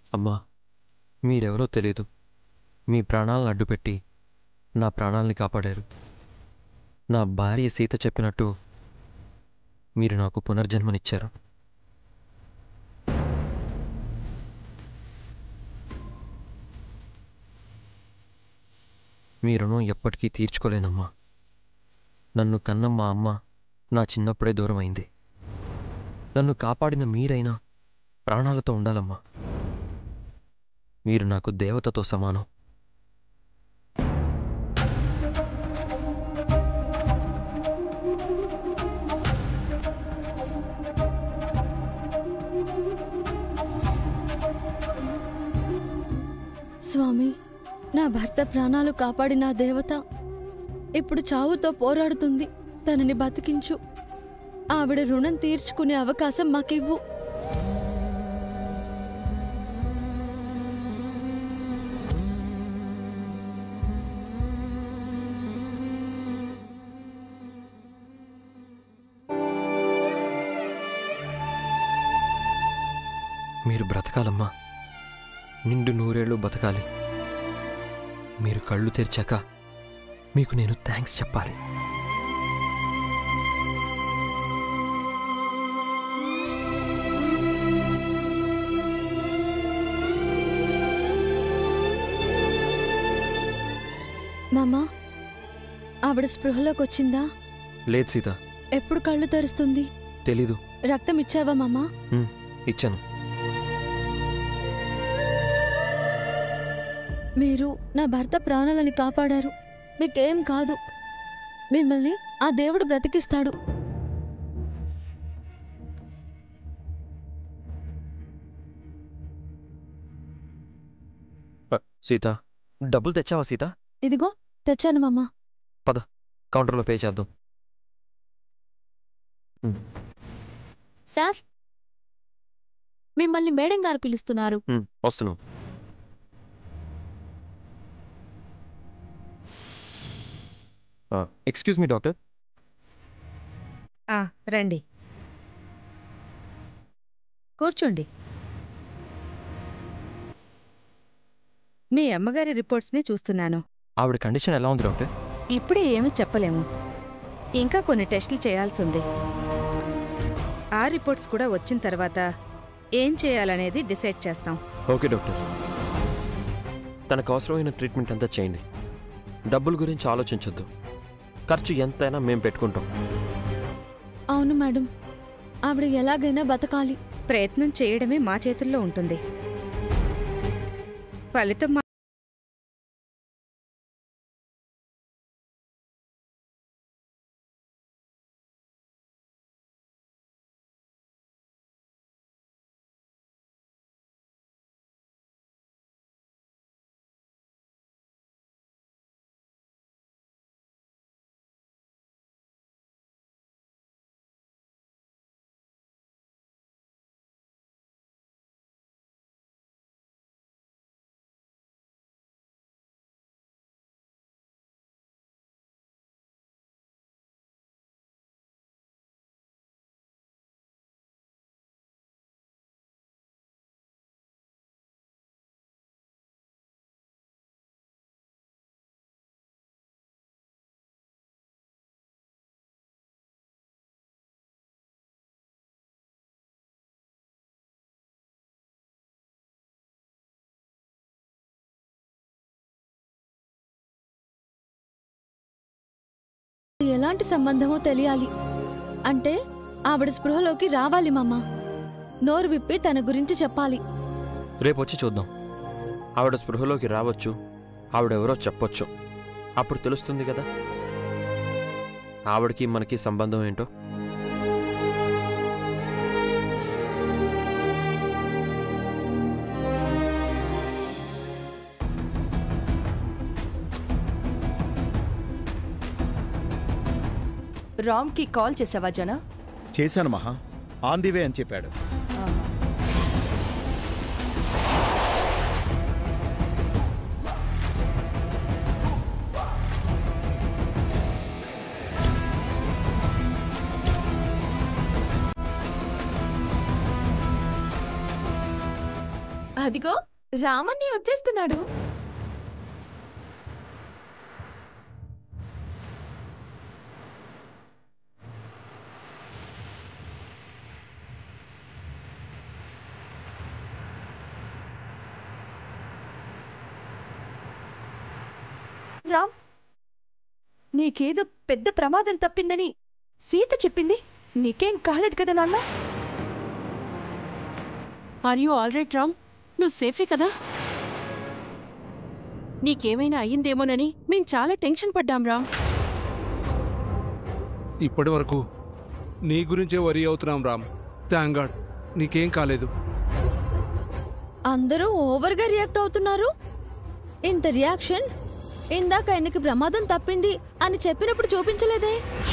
అమ్మా మీరెవరో తెలీదు మీ ప్రాణాలను అడ్డుపెట్టి నా ప్రాణాలని కాపాడారు నా భార్య సీత చెప్పినట్టు మీరు నాకు పునర్జన్మనిచ్చారు మీ రుణం ఎప్పటికీ తీర్చుకోలేనమ్మా నన్ను కన్న మా అమ్మ నా చిన్నప్పుడే దూరం అయింది నన్ను కాపాడిన మీరైనా ప్రాణాలతో ఉండాలమ్మా మీరు నాకు దేవతతో సమానం స్వామి నా భర్త ప్రాణాలు కాపాడిన ఆ దేవత ఇప్పుడు చావుతో పోరాడుతుంది తనని బతికించు ఆవిడ రుణం తీర్చుకునే అవకాశం మాకివ్వు మీరు బ్రతకాలమ్మా నిండు నూరేళ్ళు బతకాలి మీరు కళ్ళు తెరిచాక మీకు నేను థ్యాంక్స్ చెప్పాలి మామా ఆవిడ స్పృహలోకి వచ్చిందా లేదు సీత ఎప్పుడు కళ్ళు తెరుస్తుంది తెలీదు రక్తం ఇచ్చావా మామా ఉమ్, ఇచ్చాను మీరు నా భర్త ప్రాణాలని కాపాడారు మీకేం కాదు మిమ్మల్ని ఆ దేవుడు బ్రతికిస్తాడు సీత డబ్బులు తెచ్చావా సీత ఇదిగో తెచ్చాను మామా కౌంటర్లో పే చేద్దాం సార్ మిమ్మల్ని మేడం గారు పిలుస్తున్నారు ఉమ్, వస్తున్నాం ఎక్స్క్యూజ్ మీ డాక్టర్ ఆ, రండి కూర్చోండి మీ అమ్మగారి రిపోర్ట్స్ని చూస్తున్నాను ఆవిడ కండిషన్ ఎలా ఉంది డాక్టర్ ఇప్పుడే ఏమీ చెప్పలేము ఇంకా కొన్ని టెస్టులు చేయాల్సి ఉంది ఆ రిపోర్ట్స్ కూడా వచ్చిన తర్వాత ఏం చేయాలనేది డిసైడ్ చేస్తాం ఓకే డాక్టర్ తనకు అవసరమైన ట్రీట్మెంట్ అంతా చేయండి డబ్బుల గురించి ఆలోచించొద్దు ఖర్చు ఎంతైనా మేము పెట్టుకుంటాం అవును మేడం ఆవిడ ఎలాగైనా బతకాలి ప్రయత్నం చేయడమే మా చేతుల్లో ఉంటుంది ఫలితం మా- ఎలాంటి సంబంధమో తెలియాలి అంటే ఆవిడ స్పృహలోకి రావాలి మామ నోరు విప్పి తన గురించి చెప్పాలి రేపు వచ్చి చూద్దాం ఆవిడ స్పృహలోకి రావచ్చు ఆవిడెవరో చెప్పొచ్చు అప్పుడు తెలుస్తుంది కదా ఆవిడకి మనకి సంబంధం ఏంటో రామ్కి కాల్ చేసావా జనా చేశాను మహా ఆన్ ది వే అని చెప్పాడు అదిగో రామన్ని వచ్చేస్తున్నాడు రామ్ నీకేదో పెద్ద ప్రమాదం తప్పిందని సీత చెప్పింది నీకేం కాలేదు కదా నాన్న are you all right Ram నువ్వు సేఫే కదా నీకేమైనా అయ్యిందేమోనని మేం చాలా టెన్షన్ పడ్డాం రామ్ ఇప్పటి వరకు నీ గురించే వరి అవుతున్నాం రామ్ థ్యాంక్ గాడ్ నీకేం కాలేదు అందరూ ఓవర్గా రియాక్ట్ అవుతున్నారు ఇంత రియాక్షన్ ఇందాక ఆయనకి ప్రమాదం తప్పింది అని చెప్పినప్పుడు చూపించలేదే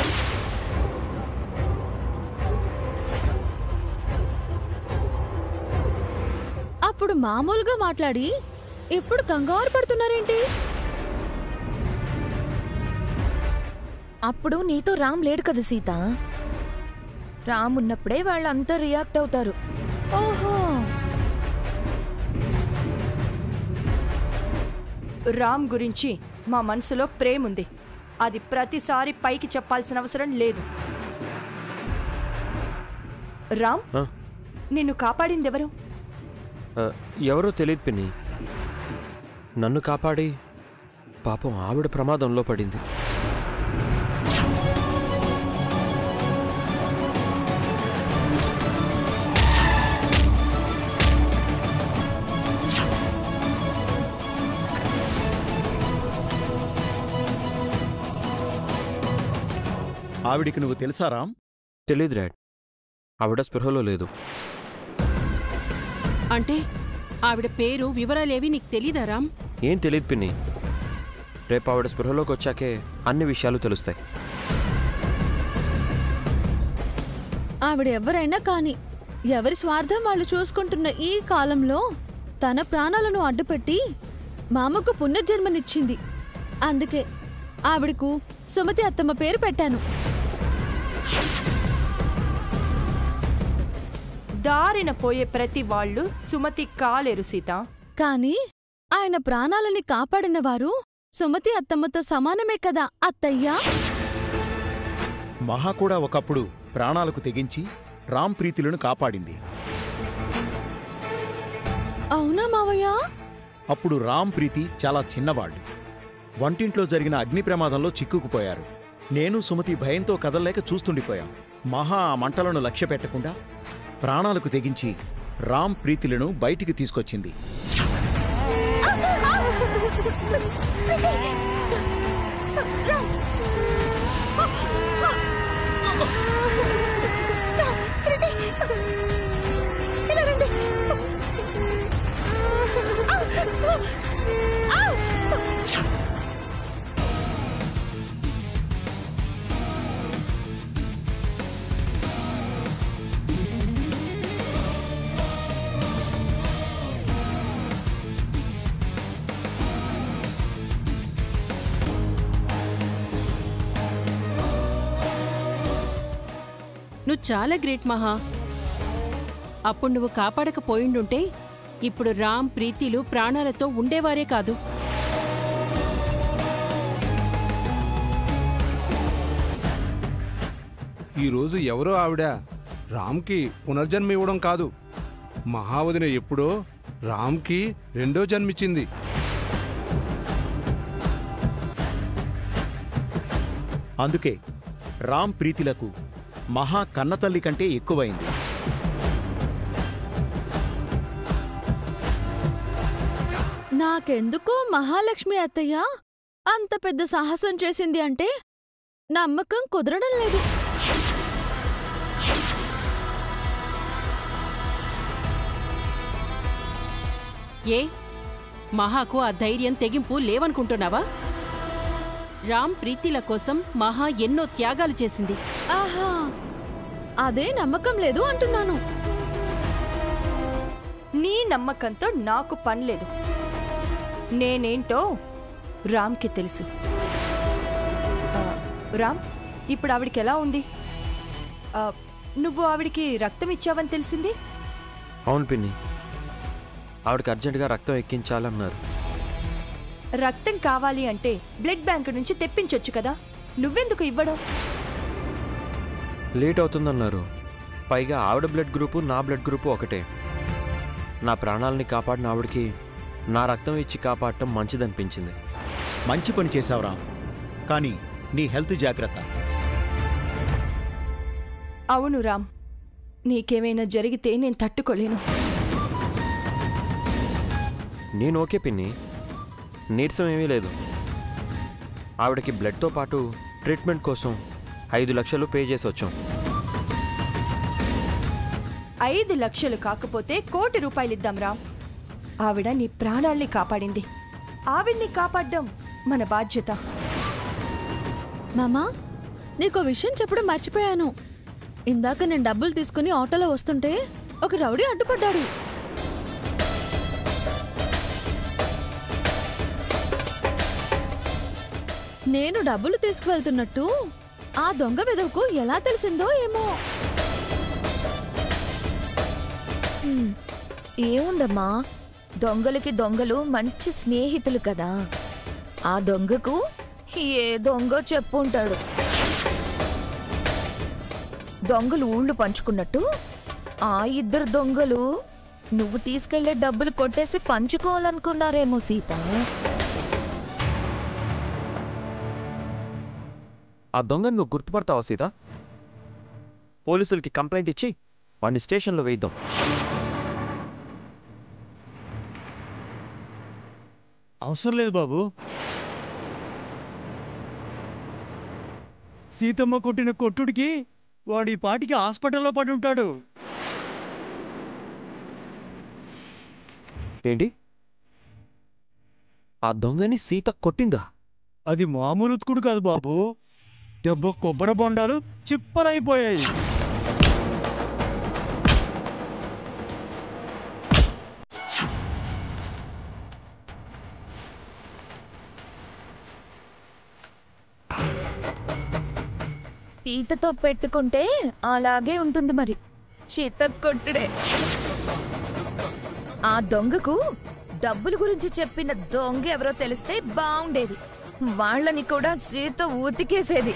అప్పుడు మామూలుగా మాట్లాడి ఇప్పుడు కంగారు పడుతున్నారేంటి అప్పుడు నీతో రామ్ లేడు కదా సీత రామ్ ఉన్నప్పుడే వాళ్ళంతా రియాక్ట్ అవుతారు ఓహో రామ్ గురించి మా మనసులో ప్రేమ ఉంది అది ప్రతిసారి పైకి చెప్పాల్సిన అవసరం లేదు రామ్ ఆ, నిన్ను కాపాడిందెవరు ఆ, ఎవరో తెలియదు పిన్ని నన్ను కాపాడి పాపం ఆవిడ ప్రమాదంలో పడింది ఆవిడికి నువ్వు తెలుసా రామ్ తెలియదు డాడ్ ఆవిడ స్పృహలో లేదు అంటే ఆవిడ పేరు వివరాలేవి నీకు తెలీదా రామ్ ఏం తెలియదు పిన్ని రేపు ఆవిడ స్పృహలోకి వచ్చాకే అన్ని విషయాలు తెలుస్తాయి ఆవిడ ఎవరైనా కాని ఎవరి స్వార్థం వాళ్ళు చూసుకుంటున్న ఈ కాలంలో తన ప్రాణాలను అడ్డుపెట్టి మామకు పునర్జన్మనిచ్చింది అందుకే ఆవిడకు సుమతి అత్తమ్మ పేరు పెట్టాను దారిన పోయే ప్రతి వాళ్ళు సుమతి కాలేరు సీత కానీ ఆయన ప్రాణాలని కాపాడిన వారు సుమతి అత్తమ్మతో సమానమే కదా అత్తయ్యా మహా కూడా ఒకప్పుడు ప్రాణాలకు తెగించి రామ్ ప్రీతులను కాపాడింది అవునా మావయ్య అప్పుడు రామ్ ప్రీతి చాలా చిన్నవాళ్ళు వంటింట్లో జరిగిన అగ్ని ప్రమాదంలో చిక్కుకుపోయారు నేను సుమతి భయంతో కదలలేక చూస్తుండిపోయాం మహా ఆ మంటలను లక్ష్య పెట్టకుండా ప్రాణాలకు తెగించి రామ్ ప్రీతిలను బయటికి తీసుకొచ్చింది నువ్వు చాలా గ్రేట్ మహా అప్పుడు నువ్వు కాపాడకపోయిండుంటే ఇప్పుడు రామ్ ప్రీతిలు ప్రాణాలతో ఉండేవారే కాదు ఈరోజు ఎవరో ఆవిడ రామ్కి పునర్జన్మ ఇవ్వడం కాదు మహావదిన ఎప్పుడో రామ్కి రెండో జన్మిచ్చింది అందుకే రామ్ ప్రీతిలకు మహా కన్నతల్లి కంటే ఎక్కువైంది నాకెందుకో మహాలక్ష్మి అత్తయ్య అంత పెద్ద సాహసం చేసింది అంటే నమ్మకం కుదరడం లేదు ఏ మహాకు ఆ ధైర్యం తెగింపు లేవనుకుంటున్నావా రామ్ ప్రీతిల కోసం మహా ఎన్నో త్యాగాలు చేసింది ఆహా అదే నమ్మకం లేదు అంటున్నాను నీ నమ్మకంతో నాకు పనిలేదు నేనేంటో రామ్కి తెలుసు ఆ, రామ్ ఇప్పుడు ఆవిడికి ఎలా ఉంది ఆ, నువ్వు ఆవిడికి రక్తం ఇచ్చావని తెలిసింది అవును పిన్ని ఆవిడకి అర్జెంటుగా రక్తం ఎక్కించాలన్నారు రక్తం కావాలి అంటే బ్లడ్ బ్యాంక్ నుంచి తెప్పించొచ్చు కదా నువ్వెందుకు ఇవ్వడం లేట్ అవుతుందన్నారు పైగా ఆవిడ బ్లడ్ గ్రూపు నా బ్లడ్ గ్రూపు ఒకటే నా ప్రాణాలని కాపాడిన ఆవిడకి నా రక్తం ఇచ్చి కాపాడటం మంచిదనిపించింది మంచి పని చేశావు రామ్ కానీ నీ హెల్త్ జాగ్రత్త అవును రామ్ నీకేమైనా జరిగితే నేను తట్టుకోలేను నేను ఓకే పిన్ని నీరసం ఏమీ లేదు ఆవిడకి బ్లడ్తో పాటు ట్రీట్మెంట్ కోసం ఐదు లక్షలు పే చేసి వచ్చాం ఐదు లక్షలు కాకపోతే కోటి రూపాయలు ఇద్దాం రామ్ ఆవిడ నీ ప్రాణాల్ని కాపాడింది ఆవిడ్ని కాపాడ్డం మన బాధ్యత మామా నీకో విషయం చెప్పడం మర్చిపోయాను ఇందాక నేను డబ్బులు తీసుకుని ఆటోలో వస్తుంటే ఒక రౌడీ అడ్డుపడ్డాడు నేను డబ్బులు తీసుకువెళ్తున్నట్టు ఆ దొంగ విధవకు ఎలా తెలిసిందో ఏమో హ్మ్. ఏముందమ్మా దొంగలకి దొంగలు మంచి స్నేహితులు కదా ఆ దొంగకు ఏ దొంగ చెప్పుంటాడు దొంగలు ఊళ్ళు పంచుకున్నట్టు ఆ ఇద్దరు దొంగలు నువ్వు తీసుకెళ్లే డబ్బులు కొట్టేసి పంచుకోవాలనుకున్నారేమో సీత ఆ దొంగను నువ్వు గుర్తుపడతావా సీత పోలీసులకి కంప్లైంట్ ఇచ్చి వాడిని స్టేషన్లో వేయిద్దాం అవసరం లేదు బాబు సీతమ్మ కొట్టిన కొట్టుడికి వాడు ఈ పాటికి హాస్పిటల్లో పడి ఉంటాడు ఏంటి ఆ దొంగని సీత కొట్టిందా అది మామూలు ఉతుకుడు కాదు బాబు దెబ్బ కొబ్బరి బొండాలు చిప్పలైపోయాయి సీతతో పెట్టుకుంటే అలాగే ఉంటుంది మరి సీత కొట్టుడే ఆ దొంగకు డబ్బుల గురించి చెప్పిన దొంగ ఎవరో తెలిస్తే బాగుండేది వాళ్ళని కూడా సీత ఉతికేసేది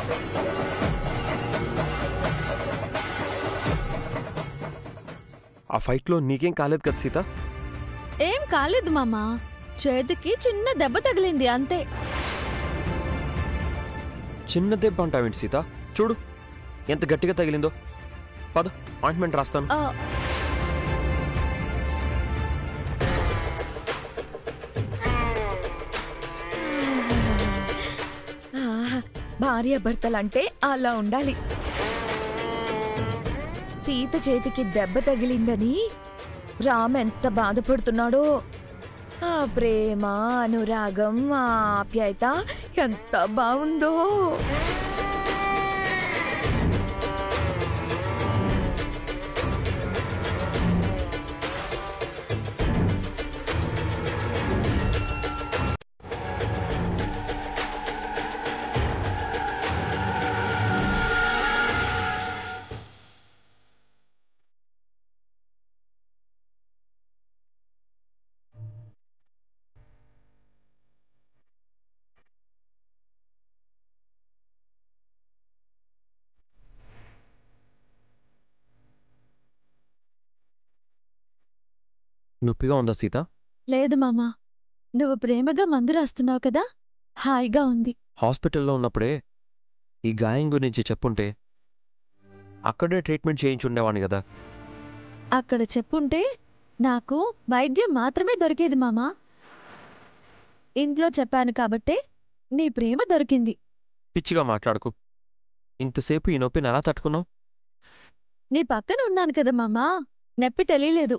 ఆ ఫైట్లో నీకేం కాలేదు కదా సీత ఏం కాలేదు మామా చేతికి చిన్న దెబ్బ తగిలింది అంతే చిన్న దెబ్బ అంటావేంటి సీత చూడు ఎంత గట్టిగా తగిలిందో పద ఆయింట్మెంట్ రాస్తాను ఆ, ఆహా, భార్యాభర్తలంటే అలా ఉండాలి సీత చేతికి దెబ్బ తగిలిందని రామ్ ఎంత బాధపడుతున్నాడో ఆ ప్రేమ అనురాగం ఆ ఆప్యాయత ఎంత బాగుందో నొప్పిగా ఉందా సీత లేదు మామా నువ్వు ప్రేమగా మందు రాస్తున్నావు కదా హాయిగా ఉంది హాస్పిటల్లో ఉన్నప్పుడే ఈ గాయం గురించి చెప్పుంటే అక్కడే ట్రీట్మెంట్ చేయించుండేవాడిని కదా అక్కడ చెప్పుంటే నాకు వైద్యం మాత్రమే దొరికేది మామా ఇంట్లో చెప్పాను కాబట్టే నీ ప్రేమ దొరికింది పిచ్చిగా మాట్లాడుకు ఇంతసేపు ఈ నొప్పిని ఎలా తట్టుకున్నావు నీ పక్కన ఉన్నాను కదా మామా నొప్పి తెలియలేదు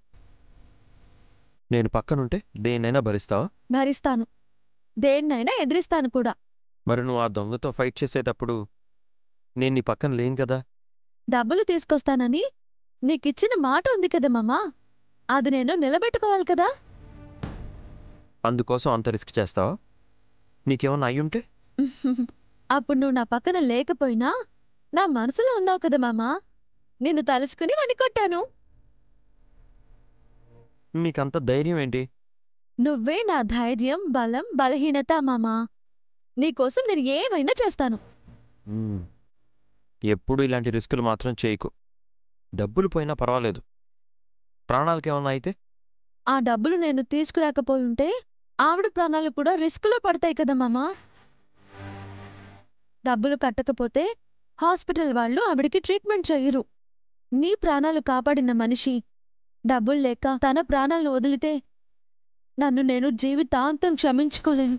నేను పక్కనుంటే దేన్నైనా భరిస్తావా భరిస్తాను దేన్నైనా ఎదిరిస్తాను కూడా మరి నువ్వు ఆ దొంగతో ఫైట్ చేసేటప్పుడు నేను నీ పక్కన లేను కదా డబ్బులు తీసుకొస్తానని నీకిచ్చిన మాట ఉంది కదా మామా అది నేను నిలబెట్టుకోవాలి కదా అందుకోసం అంత రిస్క్ చేస్తావా నీకేమన్నా అయ్యుంటే అప్పుడు నువ్వు నా పక్కన లేకపోయినా నా మనసులో ఉన్నావు కదా మామా నిన్ను తలుచుకుని వణికొట్టాను నీకంత ధైర్యం ఏంటి నువ్వే నా ధైర్యం బలం బలహీనత మామా నీకోసం నేను ఏమైనా చేస్తాను మ్మ్. ఎప్పుడు ఇలాంటి రిస్కులు మాత్రం చేయకు డబ్బులు పోయినా పర్వాలేదు ప్రాణాలకి ఏమన్నా అయితే ఆ డబ్బులు నేను తీసుకురాకపోయి ఉంటే ఆవిడ ప్రాణాలు కూడా రిస్కులో పడతాయి కదా మామా డబ్బులు కట్టకపోతే హాస్పిటల్ వాళ్ళు ఆవిడికి ట్రీట్మెంట్ చేయరు నీ ప్రాణాలు కాపాడిన మనిషి డబ్బులు లేక తన ప్రాణాలను వదిలితే నన్ను నేను జీవితాంతం క్షమించుకోలేను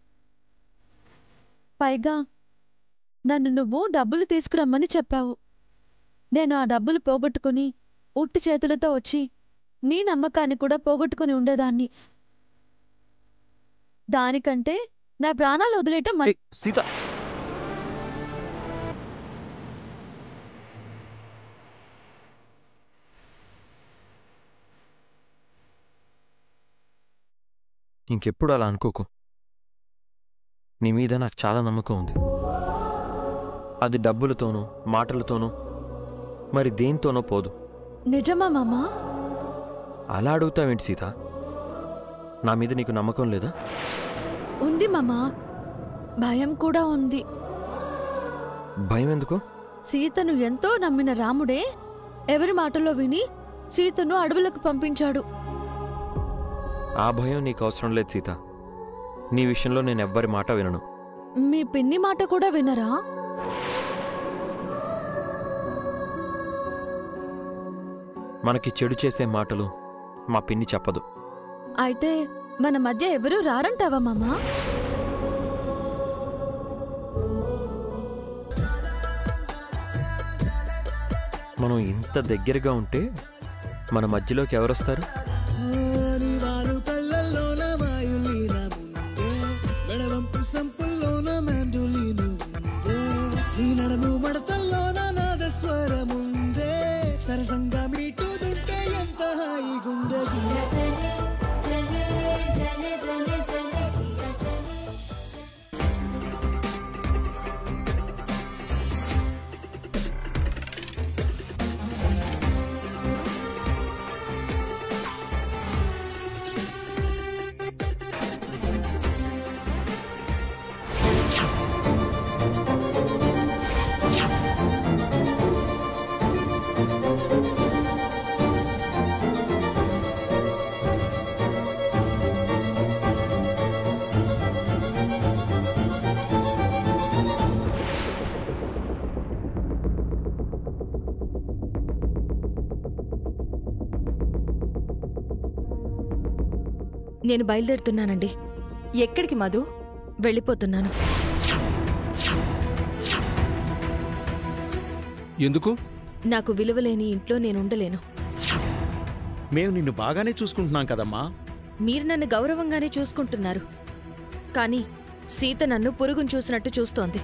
పైగా నన్ను నువ్వు డబ్బులు తీసుకురమ్మని చెప్పావు నేను ఆ డబ్బులు పోగొట్టుకుని ఉట్టి చేతులతో వచ్చి నీ నమ్మకాన్ని కూడా పోగొట్టుకుని ఉండేదాన్ని దానికంటే నా ప్రాణాలు వదిలేయటం మ- ఏయ్, సీత ఇంకెప్పుడు అలా అనుకోకు నీ మీద నాకు చాలా నమ్మకం ఉంది అది డబ్బులతోనో మాటలతోనో మరి దేంతోనో పోదు నిజమా మామా అలా అడుగుతావేంటి సీత నా మీద నీకు నమ్మకం లేదా ఉంది మామా భయం కూడా ఉంది భయం ఎందుకు సీతను ఎంతో నమ్మిన రాముడే ఎవరి మాటలో విని సీతను అడవులకు పంపించాడు ఆ భయం నీకు అవసరం లేదు సీత నీ విషయంలో నేను ఎవ్వరి మాట వినను మీ పిన్ని మాట కూడా వినరా మనకి చెడు చేసే మాటలు మా పిన్ని చెప్పదు అయితే మన మధ్య ఎవరూ రారంటావా మామా మనం ఇంత దగ్గరగా ఉంటే మన మధ్యలోకి ఎవరొస్తారు నీ వారు కళ్ళల్లోన వాయులీన ముందే మెడవంపు సంపుల్లోన మెండులీన ఉందే నీ నడుము మడతల్లోన నాదస్వరముందే సరసంగా మీటుదుంటే ఎంత హాయిగుందే నేను బయలుదేరుతున్నానండి ఎక్కడికి మధు వెళ్ళిపోతున్నాను ఎందుకు నాకు విలువలేని ఇంట్లో నేను ఉండలేను మేము నిన్ను బాగానే చూసుకుంటున్నాం కదమ్మా మీరు నన్ను గౌరవంగానే చూసుకుంటున్నారు కానీ సీత నన్ను పురుగును చూసినట్టు చూస్తోంది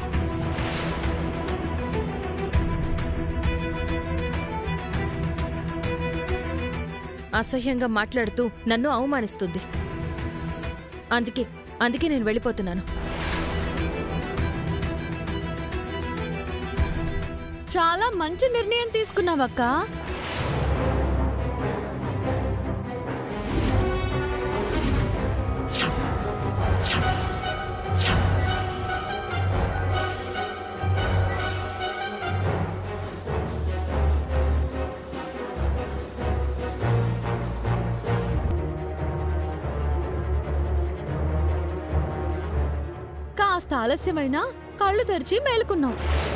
అసహ్యంగా మాట్లాడుతూ నన్ను అవమానిస్తుంది అందుకే అందుకే నేను వెళ్ళిపోతున్నాను చాలా మంచి నిర్ణయం తీసుకున్నావక్క కాస్త ఆలస్యమైనా కళ్ళు తెరిచి మేలుకున్నావు